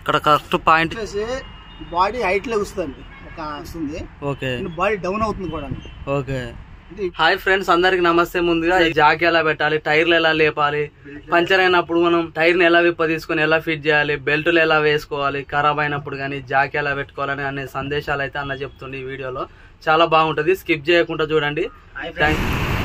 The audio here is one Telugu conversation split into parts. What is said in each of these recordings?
ఇక్కడ కరెక్ట్ పాయింట్ వచ్చేసి బాడీ హైట్ లో వస్తుంది ఒక వస్తుంది ఓకే బాడీ డౌన్ అవుతుంది కూడా ఓకే ఇది హాయ్ ఫ్రెండ్స్ అందరికి నమస్తే ముందుగా ఈ జాకి ఎలా పెట్టాలి టైర్లు ఎలా లేపాలి పంచర్ అయినప్పుడు మనం టైర్ ని ఎలా విప్ప తీసుకొని ఎలా ఫిట్ చేయాలి బెల్టులు ఎలా వేసుకోవాలి ఖరాబ్ అయినప్పుడు కానీ జాకి ఎలా పెట్టుకోవాలని అనే సందేశాలు అయితే అన్న చెప్తుంది ఈ వీడియోలో చాలా బాగుంటది స్కిప్ చేయకుండా చూడండి థ్యాంక్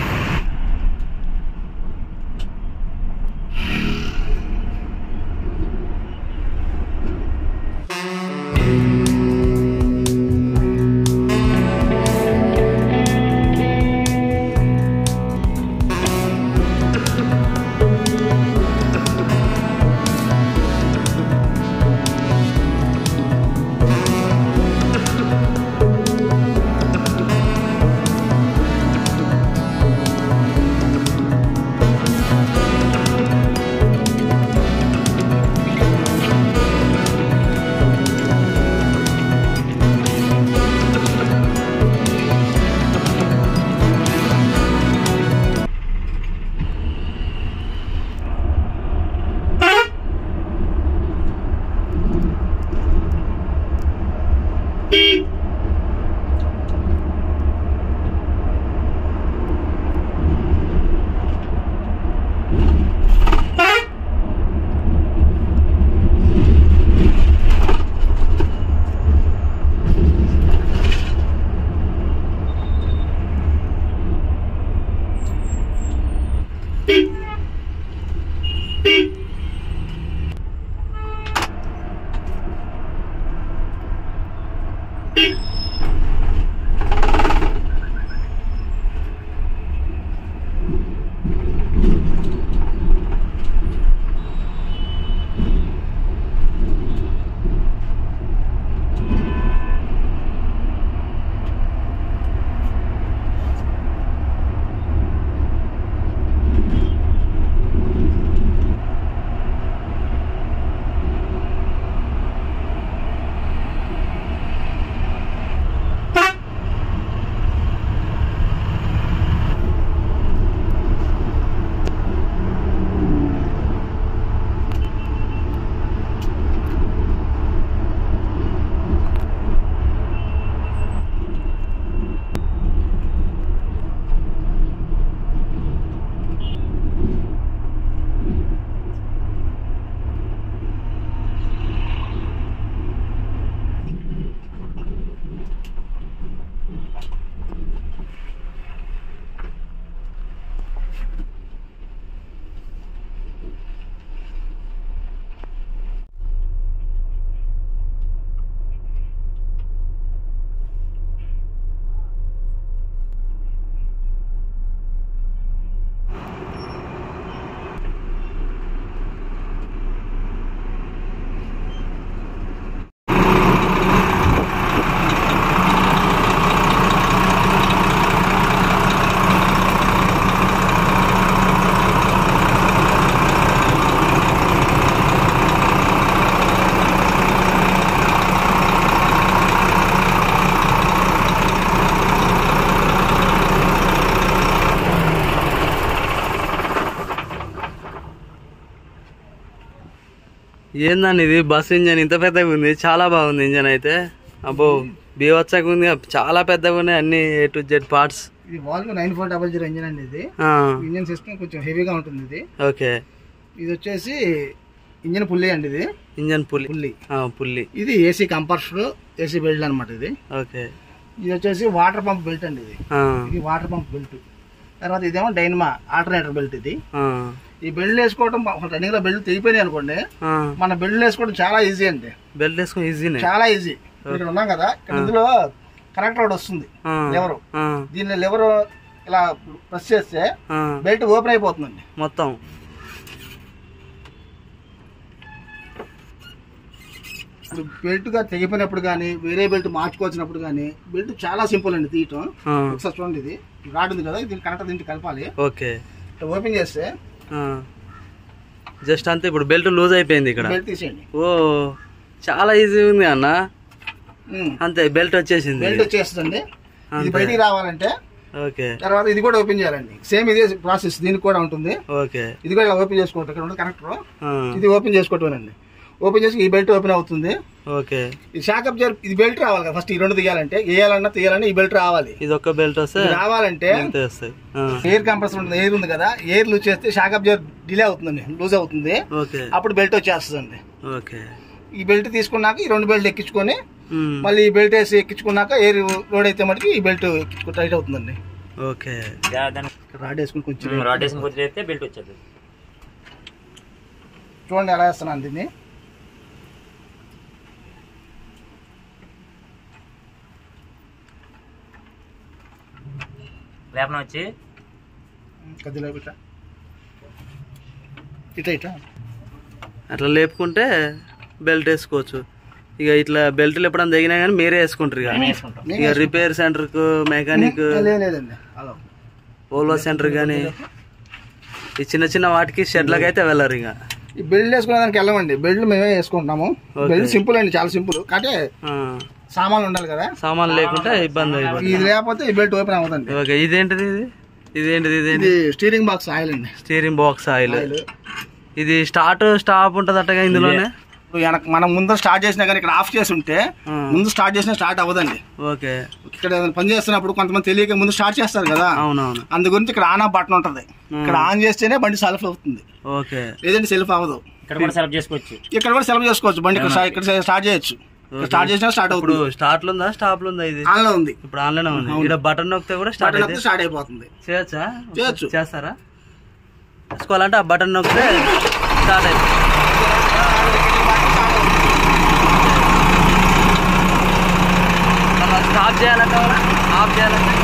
ఏందండి ఇది బస్ ఇంజన్ ఇంత పెద్దగా ఉంది చాలా బాగుంది ఇంజన్ అయితే అబ్బో బీవచ్చగా ఉంది చాలా పెద్దగా ఉన్నాయి అన్ని ఏ టు జెడ్ పార్ట్స్ ఇది valve nine four double zero engine అండి ఇది ఇంజిన్ సిస్టమ్ కొంచెం హెవీగా ఉంటుంది ఇది ఓకే ఇది వచ్చేసి ఇంజిన్ పుల్లి అండి ఇది ఇంజన్ పుల్లి పుల్లి ఆ, పుల్లి ఇది ఏసీ కంపర్సర్ ఏసీ బెల్ట్ అనమాట ఇది ఓకే ఇది వచ్చేసి వాటర్ పంప్ బెల్ట్ అండి ఇది ఆ, ఇది వాటర్ పంప్ బెల్ట్ తర్వాత ఇదేమో డైనమా ఆల్టర్నేటర్ బెల్ట్ ఇది ఆ, ఈ బెల్ట్ వేసుకోవడం రన్నింగ్ లో బెల్ట్ తెగిపోయినాయి అనుకోండి ఆ. మన బెల్ట్ వేసుకోవడం చాలా ఈజీ అండి బెల్ట్ వేసుకో ఈజీనే చాలా ఈజీ ఇక్కడ ఉన్నాం కదా ఇక్కడ ఇందులో కనెక్టర్ ఒకటి వస్తుంది ఆ, లెవరు ఆ, దీన్ని లెవరు ఇలా ప్రెస్ చేస్తే ఆ, బెల్ట్ ఓపెన్ అయిపోతుందండి మొత్తం ఇప్పుడు బెల్ట్ గా తెగిపోయినప్పుడు కానీ వేరే బెల్ట్ మార్చుకోవాల్సినప్పుడు కానీ బెల్ట్ చాలా సింపుల్ అండి తీయటం ఆ, ఒకసారి చూడండి ఇది రాడ్ ఉంది కదా దీన్ని కరెక్ట్ దీంట్లో కలపాలి ఓకే ఇట్లా ఓపెన్ చేస్తే జస్ట్ అంతే ఇప్పుడు బెల్ట్ లూజ్ అయిపోయింది ఇక్కడ బెల్ట్ తీసేయండి ఓ చాలా ఈజీ ఉంది అన్న ఉమ్. అంతే బెల్ట్ వచ్చేసింది బెల్ట్ వచ్చేస్తుందండి ఇది అంతే. బయటికి రావాలంటే ఓకే తర్వాత ఇది కూడా ఓపెన్ చేయాలండి సేమ్ ఇదే ప్రాసెస్ దీనికి కూడా ఉంటుంది ఓకే ఇది కూడా ఇలా ఓపెన్ చేసుకోవటం ఇక్కడ ఉంది కనెక్టర్ ఆ, ఇది ఓపెన్ చేసుకోవటమేనండి ఓపెన్ చేసి ఈ బెల్ట్ ఓపెన్ అవుతుంది ఓకే ఈ షాక్ అబ్జర్వ్ ఇది బెల్ట్ రావాలి కదా ఫస్ట్ ఈ రెండు తీయాలంటే వేయాలన్నా తీయాలన్నా ఈ బెల్ట్ రావాలి ఇది ఒక్క బెల్ట్ వస్తే ఇది రావాలంటే ఇంతే వస్తాయి ఆ, ఎయిర్ కంప్రెసర్ ఉంటుంది ఎయిర్ ఉంది కదా ఎయిర్ లూజ్ చేస్తే షాక్ అబ్జర్వ్ డిలే అవుతుందండి లూజ్ అవుతుంది ఓకే అప్పుడు బెల్ట్ వచ్చేస్తుందండి ఓకే ఈ బెల్ట్ తీసుకున్నాక ఈ రెండు బెల్ట్ ఎక్కించుకొని ఉమ్, మళ్ళీ ఈ బెల్ట్ వేసి ఎక్కించుకున్నాక ఎయిర్ లోడ్ అయితే మటుకు ఈ బెల్ట్ ఎక్కించుకో టైట్ అవుతుందండి ఓకే రాడ్ వేసుకుని కొంచెం రాడ్ వేసుకుని వదిలేస్తే బెల్ట్ వచ్చేది చూడండి ఎలా వేస్తున్నాను దీన్ని లేపన వచ్చి కొద్దిగా ఇట్లా ఇట్లా ఇట్లా అట్లా లేపుకుంటే బెల్ట్ వేసుకోవచ్చు ఇక ఇట్లా బెల్ట్లు ఎప్పుడైనా తగినా కానీ మీరే వేసుకుంటారు ఇక వేసుకుంటాం ఇక రిపేర్ సెంటర్ కు మెకానిక్ లేదు లేదండి అలా ఓల్వో సెంటర్ కానీ ఈ చిన్న చిన్న వాటికి షెడ్లకు అయితే వెళ్ళరు ఇక ఈ బెల్ట్ వేసుకునే దానికి వెళ్ళమండి బెల్ట్ మేమే వేసుకుంటాము Okay. బెల్ట్ సింపుల్ అండి చాలా సింపుల్ అంటే ఆ, సామాన్లు ఉండాలి కదా సామాన్లు లేకుంటే ఇబ్బంది అయిపోతుంది ఇది లేకపోతే ఈ బెల్ట్ ఓపెన్ అవ్వదండి ఓకే ఇదేంటిది ఇది ఇదేంటిది ఇదేంటి ఇది స్టీరింగ్ బాక్స్ ఆయిల్ అండి స్టీరింగ్ బాక్స్ ఆయిల్ ఆయిల్ ఇది స్టార్ట్ స్టాప్ ఉంటది అట్టగా ఇందులోనే ఇప్పుడు వెనక మనం ముందు స్టార్ట్ చేసినా కానీ ఇక్కడ ఆఫ్ చేసి ఉంటే ఆ. ముందు స్టార్ట్ చేసినా స్టార్ట్ అవ్వదండి ఓకే ఇక్కడ ఏదైనా పని చేస్తున్నప్పుడు కొంతమంది తెలియక ముందు స్టార్ట్ చేస్తారు కదా అవునవును అందు గురించి ఇక్కడ ఆన్ ఆఫ్ బటన్ ఉంటుంది ఇక్కడ ఆన్ చేస్తేనే బండి సెల్ఫ్ అవుతుంది ఓకే లేదంటే సెల్ఫ్ అవ్వదు ఇక్కడ కూడా సెలెక్ట్ చేసుకోవచ్చు ఇక్కడ కూడా సెలెక్ట్ చేసుకోవచ్చు బండి ఇక్కడ స్టా- ఇక్కడ స్టార్ట్ చేయొచ్చు ఇక్కడ స్టార్ట్ చేసినా స్టార్ట్ ఇప్పుడు అవుతుంది స్టార్ట్ ఉందా స్టాప్ ఉందా ఇది ఆన్ లో ఉంది ఇప్పుడు ఆన్లైన్ ఉంది ఇక్కడ బటన్ నొక్కితే కూడా స్టార్ట్ బటన్ అయితే నొక్కితే స్టార్ట్ అయిపోతుంది చేయొచ్చా చేయొచ్చు. చేస్తారా చేసుకోవాలంటే ఆ బటన్ నొక్కితే స్టార్ట్ అయిపోతుంది స్టాప్ చేయాలంటే కూడా ఆఫ్ చేయాలంటే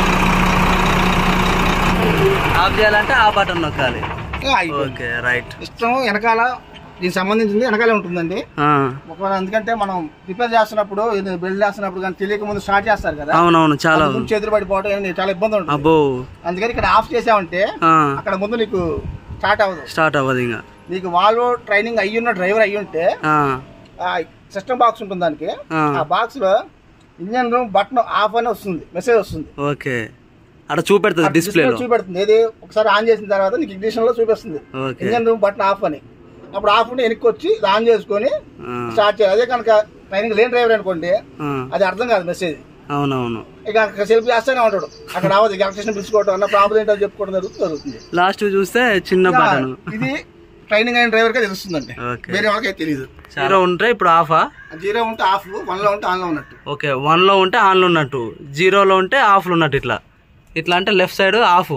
ఆఫ్ చేయాలంటే ఆ బటన్ నొక్కాలి ఏ, అయిపోయింది. ఓకే రైట్ ఇష్టం వెనకాల దీనికి సంబంధించింది వెనకాలే ఉంటుందండి ఒకవేళ ఎందుకంటే మనం రిపేర్ చేస్తున్నప్పుడు ఇది బిల్డ్ చేస్తున్నప్పుడు కానీ తెలియక ముందు స్టార్ట్ చేస్తారు కదా అవునవును చాలా ముందు చేతులు పడిపోవడం ఇవన్నీ చాలా ఇబ్బంది ఉంటుంది అబ్బో అందుకని ఇక్కడ ఆఫ్ చేసామంటే ఆ, అక్కడ ముందు నీకు స్టార్ట్ అవ్వదు స్టార్ట్ అవ్వదు ఇంకా నీకు వాళ్ళు ట్రైనింగ్ అయ్యి ఉన్న డ్రైవర్ అయ్యి ఉంటే ఆ, ఆ సిస్టమ్ బాక్స్ ఉంటుంది దానికి ఆ, ఆ బాక్స్ లో ఇంజన్ రూమ్ బటన్ ఆఫ్ అని వస్తుంది మెసేజ్ వస్తుంది ఓకే అక్కడ చూపెడుతుంది డిస్ప్లేలో Display చూపెడుతుంది ఏది ఒకసారి ఆన్ చేసిన తర్వాత నీకు ఇగ్నిషన్ లో చూపిస్తుంది okay engine room button off అని అప్పుడు ఆఫ్ ఉంటే వెనక్కి వచ్చి ఇది ఆన్ చేసుకొని ఆ, స్టార్ట్ చేయాలి అదే కనుక ట్రైనింగ్ లేని డ్రైవర్ అనుకోండి ఆ, అది అర్థం కాదు మెసేజ్ అవునవును ఇక అక్కడ సెల్ఫ్ చేస్తూనే ఉంటాడు అక్కడ అవ్వదు ఎలక్ట్రిషన్ పిలుచుకోవడం అన్న ప్రాబ్లం ఏంటో చెప్పుకోవడం జరుగుతుంది జరుగుతుంది లాస్ట్ చూస్తే చిన్న ఇక బటన్ ఇది ట్రైనింగ్ అయిన డ్రైవర్ కే తెలుస్తుందండి ఓకే వేరే వాళ్ళకి తెలియదు జీరో ఉంటే ఇప్పుడు ఆఫా జీరో ఉంటే ఆఫ్ వన్ లో ఉంటే ఆన్ లో ఉన్నట్టు ఓకే వన్ లో ఉంటే ఆన్లో ఉన్నట్టు జీరోలో ఉంటే ఆఫ్లో ఉన్నట్టు ఇట్లా ఇట్లా అంటే left side off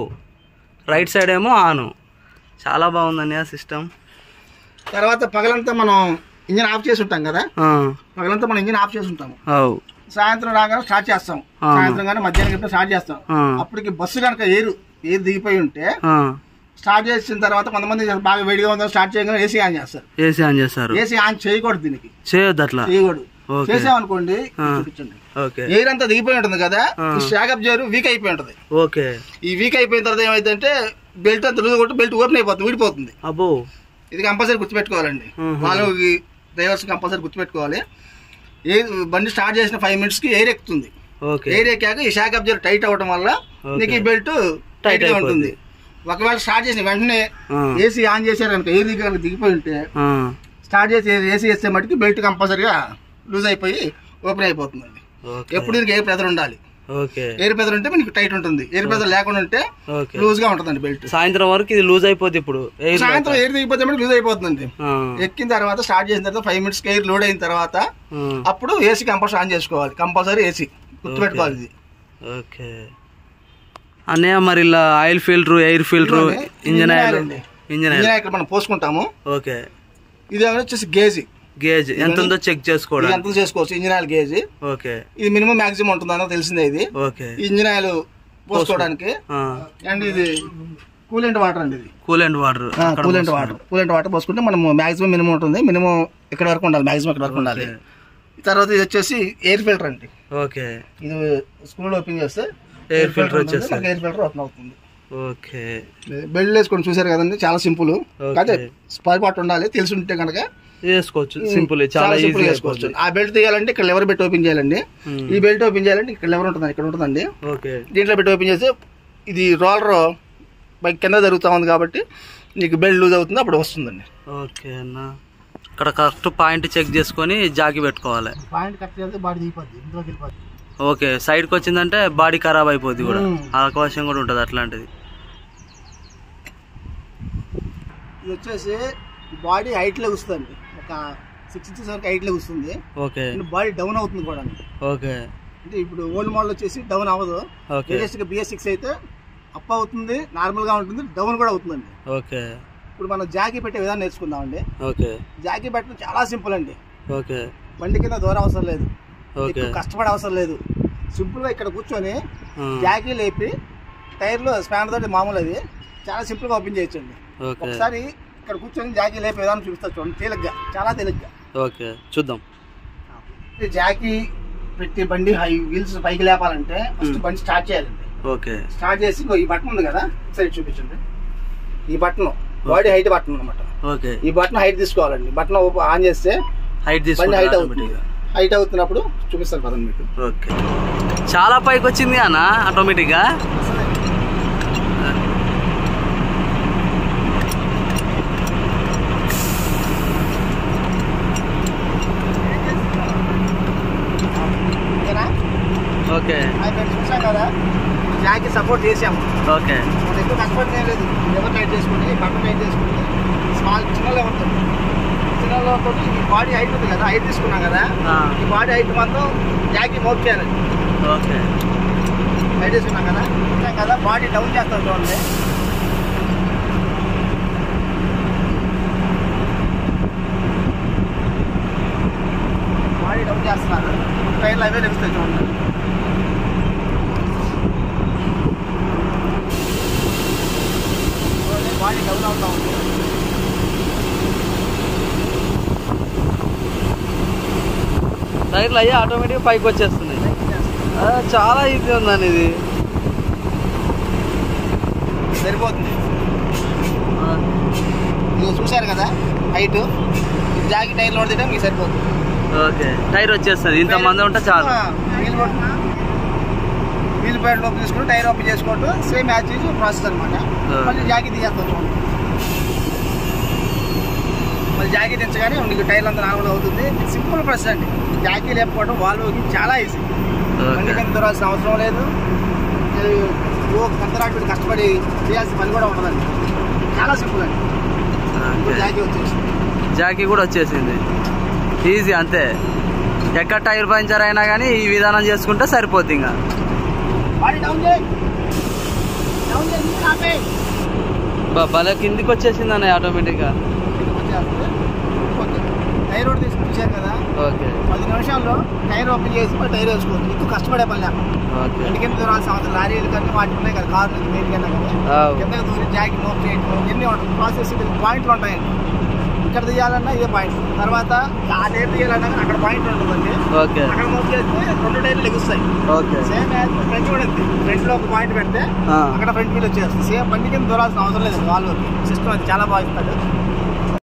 right side ఏమో ఆన్ చాలా బాగుందండి ఆ సిస్టమ్ తర్వాత పగలంతా మనం ఇంజిన్ ఆఫ్ చేసి ఉంటాం కదా పగలంతా మనం ఇంజిన్ ఆఫ్ చేసి ఉంటాము అవు సాయంత్రం రాగానే స్టార్ట్ చేస్తాం ఆ. సాయంత్రం కానీ మధ్యాహ్నం ఎప్పుడు స్టార్ట్ చేస్తాం అప్పటికి బస్సు కనుక ఏరు ఏరు దిగిపోయి ఉంటే స్టార్ట్ చేసిన తర్వాత కొంతమంది బాగా వేడిగా ఉందని స్టార్ట్ చేయగానే ఏసీ ఆన్ చేస్తారు ఏసీ ఆన్ చేస్తారు ఏసీ ఆన్ చేయకూడదు దీనికి చేయొద్దు అట్లా చేయకూడదు ఓకే. చేసామనుకోండి ఆ. చూపించండి ఓకే ఎయిర్ అంతా దిగిపోయి ఉంటుంది కదా ఆ. ఈ షాకప్ చేయరు వీక్ అయిపోయి ఉంటుంది ఓకే ఈ వీక్ అయిపోయిన తర్వాత ఏమైందంటే బెల్ట్ అంతా లూజ్ కొట్టి బెల్ట్ ఓపెన్ అయిపోతుంది విడిపోతుంది అబ్బో ఇది కంపల్సరీ గుర్తుపెట్టుకోవాలండి మ్మ్. వాళ్ళు డ్రైవర్స్ కంపల్సరీ గుర్తుపెట్టుకోవాలి ఏ బండి స్టార్ట్ చేసిన ఫైవ్ మినిట్స్ కి ఎయిర్ ఎక్కుతుంది ఓకే ఎయిర్ ఎక్కాక ఈ షాక్ అబ్జర్వ్ టైట్ అవ్వడం వల్ల ఓకే. నీకు ఈ బెల్ట్ టైట్ గా అయిపోద్ది. ఉంటుంది ఒకవేళ స్టార్ట్ చేసిన వెంటనే ఆ. ఏసీ ఏసీ ఆన్ చేశారు కనుక ఎయిర్ దిగి కనుక దిగిపోయి ఉంటే ఆ, స్టార్ట్ చేసి ఏసీ వేస్తే మటుకు బెల్ట్ కంపల్సరీగా లూజ్ అయిపోయి ఓపెన్ అయిపోతుందండి ఓకే ఎప్పుడు దీనికి ఎయిర్ ప్రెజర్ ఉండాలి ఓకే ఎయిర్ ప్రెజర్ ఉంటే మీకు టైట్ ఉంటుంది ఎయిర్ ప్రెజర్ లేకుండా ఉంటే ఓకే లూజ్ గా ఉంటుందండి బెల్ట్ సాయంత్రం వరకు ఇది లూజ్ అయిపోద్ది ఇప్పుడు ఎయిర్ సాయంత్రం ఎయిర్ దిగిపోతే మటుకు లూజ్ అయిపోతుందండి ఆ, ఎక్కిన తర్వాత స్టార్ట్ చేసిన తర్వాత ఫైవ్ మినిట్స్ ఎయిర్ లోడ్ అయిన తర్వాత ఆ, అప్పుడు ఏసీ కంపల్సరీ ఆన్ చేసుకోవాలి కంపల్సరీ ఏసీ గుర్తుపెట్టుకోవాలి ఇది ఓకే అన్నయ్య మరి ఇలా ఆయిల్ ఫిల్టర్ ఎయిర్ ఫిల్టర్ ఇదిగోండి, ఇంజన్ ఆయిల్ అండి. ఇంజన్ ఆయిల్ ఇంజిన్ ఇక్కడ మనం పోసుకుంటాము ఓకే ఇది వచ్చేసి గేజ్ గేజ్ ఎంత ఉందో చెక్ ఇది చేసుకోవడం ఎంత చేసుకోవచ్చు ఇంజిన్ ఆయిల్ గేజ్ ఓకే ఇది మినిమం మాక్సిమం ఉంటుంది అన్నది తెలిసిందే ఇది ఓకే ఈ ఇంజిన్ ఆయిల్ పోసుకోవడానికి ఆ, అండ్ ఇది కూలెంట్ వాటర్ అండి ఇది కూల్ అండ్ వాటర్ అక్కడ కూలెంట్ వాటర్ కూలెంట్ వాటర్ పోసుకుంటే మనం మాక్సిమం మినిమం ఉంటుంది మినిమం ఇక్కడ వరకు ఉండాలి మాక్సిమం ఇక్కడ వరకు ఉండాలి తర్వాత ఇది వచ్చేసి ఎయిర్ ఫిల్టర్ అండి ఓకే ఇది స్కూల్ ఓపెన్ చేస్తే ఎయిర్ ఫిల్టర్ వచ్చేస్తుంది ఎయిర్ ఫిల్టర్ ఓపెన్ అవుతుంది ఓకే బెల్ట్ వేసుకొని చూసారు కదండి చాలా సింపుల్ Okay. కాకపోతే స్పై పార్ట్ ఉండాలి తెలిసి ఉంటే కనుక వేసుకోవచ్చు సింపుల్ చాలా సింపుల్ ఈజీ వేసుకోవచ్చు ఆ బెల్ట్ తీయాలంటే ఇక్కడ లెవర్ పెట్టి ఓపెన్ చేయాలండి ఈ బెల్ట్ ఓపెన్ చేయాలంటే ఇక్కడ లెవర్ ఉంటుంది ఇక్కడ ఉంటుందండి ఓకే దీంట్లో పెట్టి ఓపెన్ చేస్తే ఇది రోలర్ బైక్ కింద జరుగుతూ ఉంది కాబట్టి నీకు బెల్ట్ లూజ్ అవుతుంది అప్పుడు వస్తుందండి ఓకే అన్న ఇక్కడ కరెక్ట్ పాయింట్ చెక్ చేసుకొని జాకి పెట్టుకోవాలి పాయింట్ కట్ చేస్తే బాడీ దిగిపోద్ది ఇంట్లోకి వెళ్ళిపోద్ది ఓకే సైడ్కి వచ్చిందంటే బాడీ ఖరాబ్ అయిపోద్ది కూడా మ్మ్. ఆ అవకాశం కూడా ఉంటుంది అట్లాంటిది ఇది వచ్చేసి బాడీ హైట్లో వస్తుంది ఒక సిక్స్ ఇంచెస్ వరకు హైట్లో వస్తుంది ఓకే బాడీ డౌన్ అవుతుంది కూడా ఓకే అంటే ఇప్పుడు ఓల్డ్ మోడల్ వచ్చేసి డౌన్ అవ్వదు ఓకే లేటెస్ట్గా బిఎస్ సిక్స్ అయితే అప్ అవుతుంది నార్మల్గా ఉంటుంది డౌన్ కూడా అవుతుందండి ఓకే ఇప్పుడు మనం జాకీ పెట్టే విధానం నేర్చుకుందామండి ఓకే జాకీ పెట్టడం చాలా సింపుల్ అండి ఓకే బండి కింద దూరం అవసరం లేదు ఓకే ఎక్కువ కష్టపడే అవసరం లేదు సింపుల్గా ఇక్కడ కూర్చొని ఆ, జాకీ లేపి టైర్లో స్పానర్ తోటి మామూలు అది చాలా సింపుల్గా ఓపెన్ చేయొచ్చండి ఓకే ఒకసారి ఇక్కడ కూర్చొని జాకీ లేపే విధానం చూపిస్తా చూడండి తేలిగ్గా చాలా తేలిగ్గా ఓకే చూద్దాం ఈ జాకీ పెట్టి బండి హై వీల్స్ పైకి లేపాలంటే ఫస్ట్ Hmm. బండి స్టార్ట్ చేయాలండి ఓకే స్టార్ట్ చేసి ఇగో ఈ బటన్ ఉంది కదా సరే చూపించండి ఈ బటన్ బాడీ హైట్ బటన్ అనమాట ఓకే ఈ బటన్ హైట్ తీసుకోవాలండి బటన్ ఆన్ చేస్తే హైట్ బండి తీసుకుంటా హైట్ అవుతుంది హైట్ అవుతున్నప్పుడు చూపిస్తాను పదండి మీకు ఓకే చాలా పైకి వచ్చింది అన్న ఆటోమేటిక్గా ఓకేనా ఓకే అది మేము చూసాం కదా జాకీ సపోర్ట్ చేసాము ఓకే మనం ఎక్కువ కష్టపడి ఏం లేదు లెవెల్ టైట్ చేసుకుని బటన్ టైట్ చేసుకుని స్మాల్ చిన్న లెవెల్ తోటి చిన్న లెవెల్ తోటి ఈ బాడీ హైట్ ఉంది కదా హైట్ తీసుకున్నాం కదా ఆ, ఈ బాడీ హైట్ మొత్తం జాకీ మోప్ చేయాలి ఓకే హైట్ తీసుకున్నాం కదా చూసాం కదా బాడీ డౌన్ చేస్తాం చూడండి బాడీ డౌన్ చేస్తున్నారు ట్రైన్లు అవే లభిస్తాయి చూడండి చూడండి బాడీ డౌన్ అవుతా ఉంది టైర్లు అయ్యి ఆటోమేటిక్గా పైకి వచ్చేస్తున్నాయి ఆ, చాలా ఈజీ ఉందని ఇది సరిపోతుంది ఆ, ఇది చూశారు కదా హైట్ జాకి టైర్ లోడ్ తీయడం మీకు సరిపోతుంది ఓకే టైర్ వచ్చేస్తుంది ఇంతమంది ఉంటే చాలు వీల్ వీల్ ప్యాడ్ లోపు తీసుకుని టైర్ ఓపెన్ చేసుకోవటం సేమ్ యాజ్ యూజ్ ప్రాసెస్ అనమాట ఆ. మళ్ళీ జాకీ తీసేస్తాం చూడండి మళ్ళీ జాకీ తెచ్చగానే మీకు టైర్ అంతా నార్మల్ అవుతుంది సింపుల్ ప్రాసెస్ అండి జాకీ లేకపోవడం వాల్వ్కి చాలా ఈజీ బండి ఓకే కింద దొరాల్సిన అవసరం లేదు ఓ కంతరాటు కష్టపడి చేయాల్సిన పని కూడా ఉండదండి చాలా సింపుల్ అండి ఇప్పుడు ఓకే జాకీ వచ్చేసింది జాకీ కూడా వచ్చేసింది ఈజీ అంతే ఎక్కడ టైర్ పంచర్ అయినా కానీ ఈ విధానం చేసుకుంటే సరిపోద్ది ఇంకా బాడీ డౌన్ చేయి డౌన్ చేయి నీళ్ళు ఆపేయ్. బ- భలే కిందికి వచ్చేసింది అన్న ఆటోమేటిక్గా వచ్చేస్తుంది. ఓకే. టైర్ ఒకటి తీసుకొచ్చారు కదా ఓకే పది నిమిషాల్లో టైర్ ఓపెన్ చేసి మరి టైర్ వేసుకోవచ్చు ఎక్కువ కష్టపడే పని లేక ఓకే కింద దూరాల్సిన అవసరం లారీలు కానీ వాటి ఉన్నాయి కదా కారు నుంచి మెయిన్ కన్నా కానీ ఆవ్. కిందకి దూరి జాకి మోప్ చేయడం ఎన్ని ఉంటుంది ప్రాసెస్ పాయింట్లు ఉంటాయండి ఇక్కడ తీయాలన్నా ఇదే పాయింట్ తర్వాత ఆ టైర్ తీయాలన్నా కానీ అక్కడ పాయింట్ ఉంటుందండి ఓకే అక్కడ మోప్ చేస్తే రెండు టైర్లు లెగుస్తాయి ఓకే సేమ్ యాజ్ ఫ్రంట్ కూడా ఉంది ఫ్రంట్ లో ఒక పాయింట్ పెడితే ఆ. అక్కడ ఫ్రంట్ వీల్ వచ్చేస్తుంది సేమ్ బండి కింద దూరాల్సిన అవసరం లేదు వాళ్ళు సిస్టమ్ అది చాలా బాగా ఇస్తాడు